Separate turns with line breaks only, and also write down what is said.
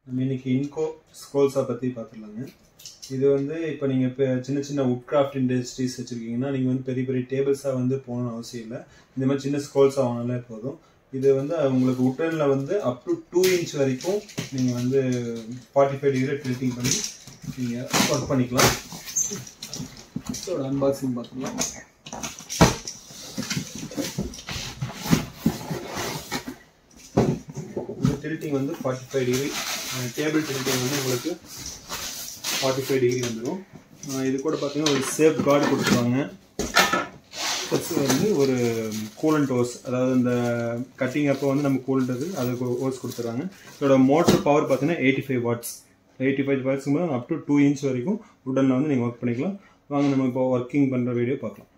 நம்ம இன்னைக்கு இன்கோ ஸ்கோல்ஸா பற்றி பார்த்துடலாங்க இது வந்து இப்போ நீங்கள் இப்போ சின்ன சின்ன உட் கிராஃப்ட் இண்டஸ்ட்ரீஸ் வச்சுருக்கீங்கன்னா நீங்கள் வந்து பெரிய பெரிய டேபிள்ஸாக வந்து போகணும்னு அவசியம் இல்லை இந்த மாதிரி சின்ன ஸ்கோல்ஸாக வாங்கினாலே போதும் இது வந்து உங்களுக்கு உட்டனில் வந்து அப் டு டூ இன்ச் வரைக்கும் நீங்கள் வந்து ஃபார்ட்டி ஃபைவ் டிகிரி ட்ரில்ட்டிங் பண்ணி நீங்கள் ஒர்க் பண்ணிக்கலாம் இதோட அன்பாக்சிங் பார்த்துக்கலாம் இந்த டில்ட்டிங் வந்து forty five degree table tilting வந்து உங்களுக்கு ஃபார்ட்டி ஃபைவ் டிகிரி வந்துடும் இது கூட பார்த்தீங்கன்னா ஒரு சேஃப் கார்டு கொடுத்துருவாங்க ப்ளஸ் வந்து ஒரு கூலண்ட் ஹோஸ் அதாவது இந்த கட்டிங் அப்போ வந்து நம்ம கூலண்ட் அதுக்கு ஹோஸ் கொடுத்துருவாங்க இதோட மோட்டர் பவர் பார்த்தீங்கன்னா eighty five watts eighty five வாட்ஸ்க்கு போது அப் டு டூ இன்ச் வரைக்கும் உடனில் வந்து நீங்கள் ஒர்க் பண்ணிக்கலாம் வாங்க நம்ம இப்போ ஒர்க்கிங் பண்ணுற வீடியோ பார்க்கலாம்